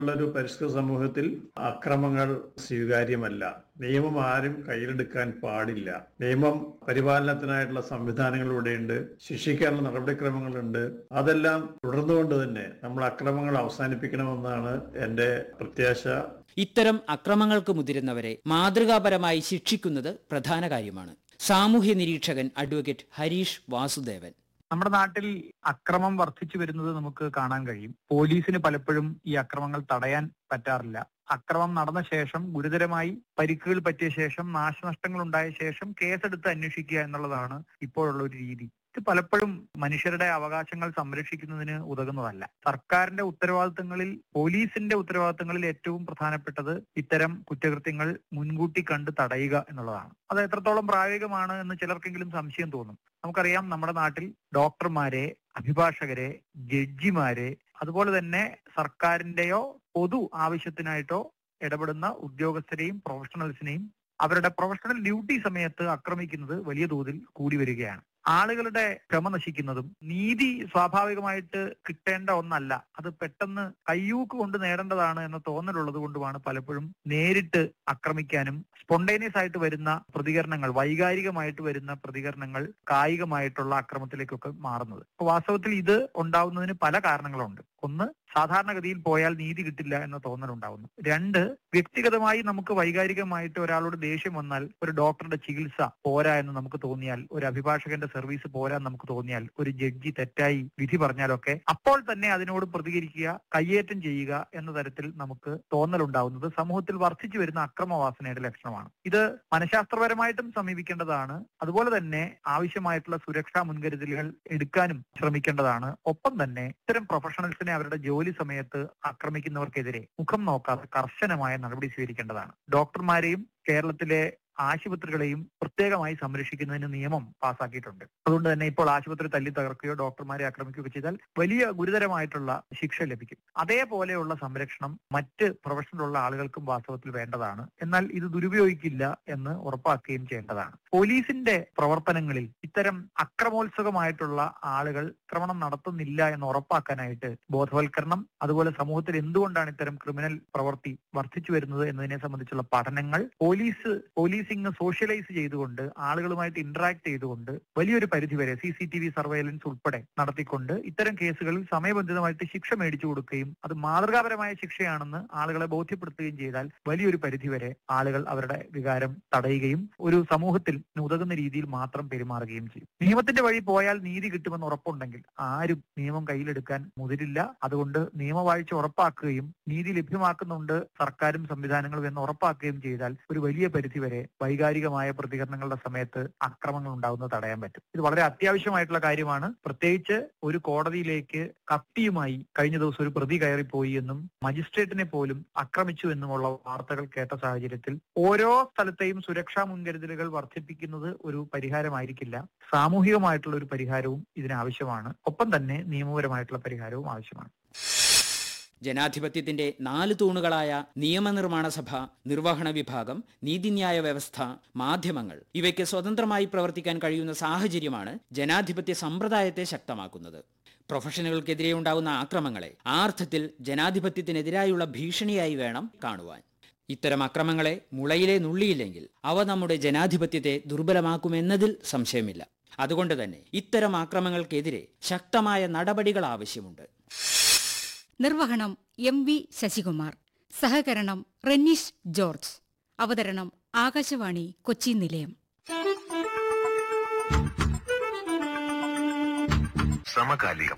ഉള്ളൊരു പരിഷ്കൃത സമൂഹത്തിൽ അക്രമങ്ങൾ സ്വീകാര്യമല്ല നിയമം ആരും കയ്യിലെടുക്കാൻ പാടില്ല നിയമം പരിപാലനത്തിനായിട്ടുള്ള സംവിധാനങ്ങൾ ഇവിടെയുണ്ട് ശിക്ഷിക്കാനുള്ള നടപടിക്രമങ്ങളുണ്ട് അതെല്ലാം തുടർന്നുകൊണ്ട് തന്നെ നമ്മൾ അക്രമങ്ങൾ അവസാനിപ്പിക്കണമെന്നാണ് എൻ്റെ പ്രത്യാശ ഇത്തരം അക്രമങ്ങൾക്ക് മുതിരുന്നവരെ മാതൃകാപരമായി ശിക്ഷിക്കുന്നത് പ്രധാന കാര്യമാണ് സാമൂഹ്യ നിരീക്ഷകൻ അഡ്വക്കേറ്റ് ഹരീഷ് വാസുദേവൻ നമ്മുടെ നാട്ടിൽ അക്രമം വർദ്ധിച്ചു വരുന്നത് നമുക്ക് കാണാൻ കഴിയും പോലീസിന് പലപ്പോഴും ഈ അക്രമങ്ങൾ തടയാൻ പറ്റാറില്ല അക്രമം നടന്ന ശേഷം ഗുരുതരമായി പരിക്കുകൾ പറ്റിയ ശേഷം നാശനഷ്ടങ്ങൾ ഉണ്ടായ ശേഷം കേസെടുത്ത് അന്വേഷിക്കുക എന്നുള്ളതാണ് ഇപ്പോഴുള്ള ഒരു രീതി ഇത് പലപ്പോഴും മനുഷ്യരുടെ അവകാശങ്ങൾ സംരക്ഷിക്കുന്നതിന് ഉതകുന്നതല്ല സർക്കാരിന്റെ ഉത്തരവാദിത്തങ്ങളിൽ പോലീസിന്റെ ഉത്തരവാദിത്തങ്ങളിൽ ഏറ്റവും പ്രധാനപ്പെട്ടത് ഇത്തരം കുറ്റകൃത്യങ്ങൾ മുൻകൂട്ടി കണ്ട് തടയുക എന്നുള്ളതാണ് അത് എത്രത്തോളം പ്രായോഗികമാണ് എന്ന് ചിലർക്കെങ്കിലും സംശയം തോന്നും നമുക്കറിയാം നമ്മുടെ നാട്ടിൽ ഡോക്ടർമാരെ അഭിഭാഷകരെ ജഡ്ജിമാരെ അതുപോലെ തന്നെ സർക്കാരിന്റെയോ പൊതു ആവശ്യത്തിനായിട്ടോ ഇടപെടുന്ന ഉദ്യോഗസ്ഥരെയും പ്രൊഫഷണൽസിനെയും അവരുടെ പ്രൊഫഷണൽ ഡ്യൂട്ടി സമയത്ത് ആക്രമിക്കുന്നത് വലിയ തോതിൽ കൂടി വരികയാണ് ആളുകളുടെ ക്ഷമ നശിക്കുന്നതും നീതി സ്വാഭാവികമായിട്ട് കിട്ടേണ്ട ഒന്നല്ല അത് പെട്ടെന്ന് കയ്യൂക്ക് കൊണ്ട് നേടേണ്ടതാണ് എന്ന തോന്നലുള്ളത് കൊണ്ടുമാണ് പലപ്പോഴും നേരിട്ട് ആക്രമിക്കാനും സ്പോണ്ടേനിയസ് ആയിട്ട് വരുന്ന പ്രതികരണങ്ങൾ വൈകാരികമായിട്ട് വരുന്ന പ്രതികരണങ്ങൾ കായികമായിട്ടുള്ള അക്രമത്തിലേക്കൊക്കെ മാറുന്നത് അപ്പൊ വാസ്തവത്തിൽ ഇത് ഉണ്ടാവുന്നതിന് പല കാരണങ്ങളുണ്ട് ഒന്ന് സാധാരണഗതിയിൽ പോയാൽ നീതി കിട്ടില്ല എന്ന തോന്നലുണ്ടാവുന്നു രണ്ട് വ്യക്തിഗതമായി നമുക്ക് വൈകാരികമായിട്ട് ഒരാളോട് ദേഷ്യം വന്നാൽ ഒരു ഡോക്ടറുടെ ചികിത്സ പോരാ എന്ന് നമുക്ക് തോന്നിയാൽ ഒരു അഭിഭാഷകന്റെ സർവീസ് പോരാ എന്ന് നമുക്ക് തോന്നിയാൽ ഒരു ജഡ്ജി തെറ്റായി വിധി പറഞ്ഞാലൊക്കെ അപ്പോൾ തന്നെ അതിനോട് പ്രതികരിക്കുക കയ്യേറ്റം ചെയ്യുക എന്ന തരത്തിൽ നമുക്ക് തോന്നലുണ്ടാവുന്നത് സമൂഹത്തിൽ വർദ്ധിച്ചു വരുന്ന അക്രമവാസനയുടെ ലക്ഷണമാണ് ഇത് മനഃശാസ്ത്രപരമായിട്ടും സമീപിക്കേണ്ടതാണ് അതുപോലെ തന്നെ ആവശ്യമായിട്ടുള്ള സുരക്ഷാ മുൻകരുതലുകൾ എടുക്കാനും ശ്രമിക്കേണ്ടതാണ് ഒപ്പം തന്നെ ഇത്തരം പ്രൊഫഷണൽസിനെ അവരുടെ ജോലി സമയത്ത് ആക്രമിക്കുന്നവർക്കെതിരെ മുഖം നോക്കാതെ കർശനമായ നടപടി സ്വീകരിക്കേണ്ടതാണ് ഡോക്ടർമാരെയും കേരളത്തിലെ ആശുപത്രികളെയും പ്രത്യേകമായി സംരക്ഷിക്കുന്നതിന് നിയമം പാസാക്കിയിട്ടുണ്ട് അതുകൊണ്ട് തന്നെ ഇപ്പോൾ ആശുപത്രി തല്ലി തകർക്കുകയോ ഡോക്ടർമാരെ ആക്രമിക്കുകയോ ചെയ്താൽ വലിയ ഗുരുതരമായിട്ടുള്ള ശിക്ഷ ലഭിക്കും അതേപോലെയുള്ള സംരക്ഷണം മറ്റ് പ്രൊഫഷനിലുള്ള ആളുകൾക്കും വാസ്തവത്തിൽ വേണ്ടതാണ് എന്നാൽ ഇത് ദുരുപയോഗിക്കില്ല എന്ന് ഉറപ്പാക്കുകയും ചെയ്യേണ്ടതാണ് പോലീസിന്റെ പ്രവർത്തനങ്ങളിൽ ഇത്തരം അക്രമോത്സുകമായിട്ടുള്ള ആളുകൾ ആക്രമണം നടത്തുന്നില്ല എന്ന് ഉറപ്പാക്കാനായിട്ട് ബോധവൽക്കരണം അതുപോലെ സമൂഹത്തിൽ എന്തുകൊണ്ടാണ് ഇത്തരം ക്രിമിനൽ പ്രവൃത്തി വർദ്ധിച്ചു വരുന്നത് എന്നതിനെ സംബന്ധിച്ചുള്ള പഠനങ്ങൾ പോലീസ് പോലീസിംഗ് സോഷ്യലൈസ് ചെയ്തുകൊണ്ട് ആളുകളുമായിട്ട് ഇന്ററാക്ട് ചെയ്തുകൊണ്ട് വലിയൊരു പരിധിവരെ C C T V surveillance ഉൾപ്പെടെ നടത്തിക്കൊണ്ട് ഇത്തരം കേസുകളിൽ സമയബന്ധിതമായിട്ട് ശിക്ഷ മേടിച്ചു കൊടുക്കുകയും അത് മാതൃകാപരമായ ശിക്ഷയാണെന്ന് ആളുകളെ ബോധ്യപ്പെടുത്തുകയും ചെയ്താൽ വലിയൊരു പരിധിവരെ ആളുകൾ അവരുടെ വികാരം തടയുകയും ഒരു സമൂഹത്തിൽ ഉതകുന്ന രീതിയിൽ മാത്രം പെരുമാറുകയും ചെയ്യും നിയമത്തിന്റെ വഴി പോയാൽ നീതി കിട്ടുമെന്ന് ഉറപ്പുണ്ടെങ്കിൽ ആരും നിയമം കയ്യിലെടുക്കാൻ മുതിരില്ല അതുകൊണ്ട് നിയമവാഴ്ച ഉറപ്പാക്കുകയും നീതി ലഭ്യമാക്കുന്നുണ്ട് സർക്കാരും സംവിധാനങ്ങളും എന്ന് ഉറപ്പാക്കുകയും ചെയ്താൽ ഒരു വലിയ പരിധിവരെ വൈകാരികമായ പ്രതികരണങ്ങളുടെ സമയത്ത് അക്രമങ്ങൾ ഉണ്ടാകുന്നത് തടയാൻ പറ്റും ഇത് വളരെ അത്യാവശ്യമായിട്ടുള്ള കാര്യമാണ് പ്രത്യേകിച്ച് ഒരു കോടതിയിലേക്ക് കത്തിയുമായി കഴിഞ്ഞ ദിവസം ഒരു പ്രതി കയറിപ്പോയി എന്നും മജിസ്ട്രേറ്റിനെ പോലും ആക്രമിച്ചു എന്നുമുള്ള വാർത്തകൾ കേട്ട സാഹചര്യത്തിൽ ഓരോ സ്ഥലത്തെയും സുരക്ഷാ മുൻകരുതലുകൾ വർദ്ധിപ്പിക്കുന്നത് ഒരു പരിഹാരമായിരിക്കില്ല സാമൂഹികമായിട്ടുള്ള ഒരു പരിഹാരവും ഇതിനാവശ്യമാണ് ഒപ്പം തന്നെ നിയമപരമായിട്ടുള്ള പരിഹാരവും ആവശ്യമാണ് ജനാധിപത്യത്തിന്റെ നാല് തൂണുകളായ നിയമനിർമ്മാണ സഭ നിർവഹണ വിഭാഗം നീതിന്യായ വ്യവസ്ഥ മാധ്യമങ്ങൾ ഇവയ്ക്ക് സ്വതന്ത്രമായി പ്രവർത്തിക്കാൻ കഴിയുന്ന സാഹചര്യമാണ് ജനാധിപത്യ സമ്പ്രദായത്തെ ശക്തമാക്കുന്നത് പ്രൊഫഷനുകൾക്കെതിരെ ഉണ്ടാകുന്ന ആക്രമങ്ങളെ ആ അർത്ഥത്തിൽ ജനാധിപത്യത്തിനെതിരായുള്ള ഭീഷണിയായി വേണം കാണുവാൻ ഇത്തരം അക്രമങ്ങളെ മുളയിലെ നുള്ളിയില്ലെങ്കിൽ അവ നമ്മുടെ ജനാധിപത്യത്തെ ദുർബലമാക്കുമെന്നതിൽ സംശയമില്ല അതുകൊണ്ട് തന്നെ ഇത്തരം ആക്രമങ്ങൾക്കെതിരെ ശക്തമായ നടപടികൾ ആവശ്യമുണ്ട് നിർവഹണം എം വി ശശികുമാർ സഹകരണം റെന്നീഷ് ജോർജ് അവതരണം ആകാശവാണി കൊച്ചി നിലയം സമകാലികം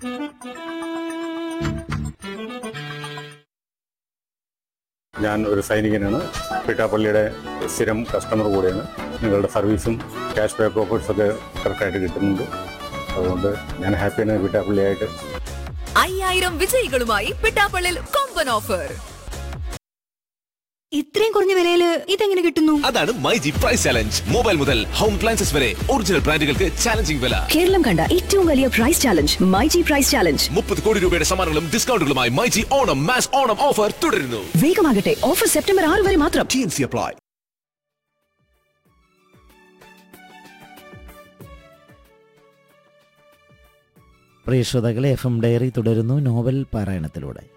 ഞാൻ ഒരു സൈനികനാണ് പിട്ടാപ്പള്ളിയുടെ സ്ഥിരം കസ്റ്റമർ കൂടെയാണ് നിങ്ങളുടെ സർവീസും ക്യാഷ് ബാക്ക് ഓഫേഴ്സ് ഒക്കെ കറക്റ്റായിട്ട് കിട്ടുന്നുണ്ട് അതുകൊണ്ട് ഞാൻ ഹാപ്പിയാണ് പിട്ടാപ്പള്ളിയായിട്ട് അയ്യായിരം വിജയികളുമായി പിട്ടാപ്പള്ളിൽ കൊമ്പൻ ഓഫർ ഇത്രയും കുറഞ്ഞ വിലയില് ഇതെങ്ങനെ കിട്ടുന്നു അതാണ് my G price challenge mobile മുതൽ ഹോം അപ്ലയൻസസ് വരെ ഒറിജിനൽ ബ്രാൻഡുകൾക്ക് ചാലഞ്ചിങ് വില കേരളം കണ്ട ഏറ്റവും വലിയ price challenge my G price challenge മുപ്പത് കോടി രൂപയുടെ സമ്മാനങ്ങളും ഡിസ്കൗണ്ടുകളുമായി my G Onam mass Onam offer തുടരുന്നു വേഗമാകട്ടെ ഓഫർ സെപ്റ്റംബർ ആറ് വരെ മാത്രം ടി എൻ സി അപ്ലൈ പ്രിയ ശ്രോതാക്കളെ എഫ് എം ഡയറി തുടരുന്നു നോവൽ പാരായണത്തിലൂടെ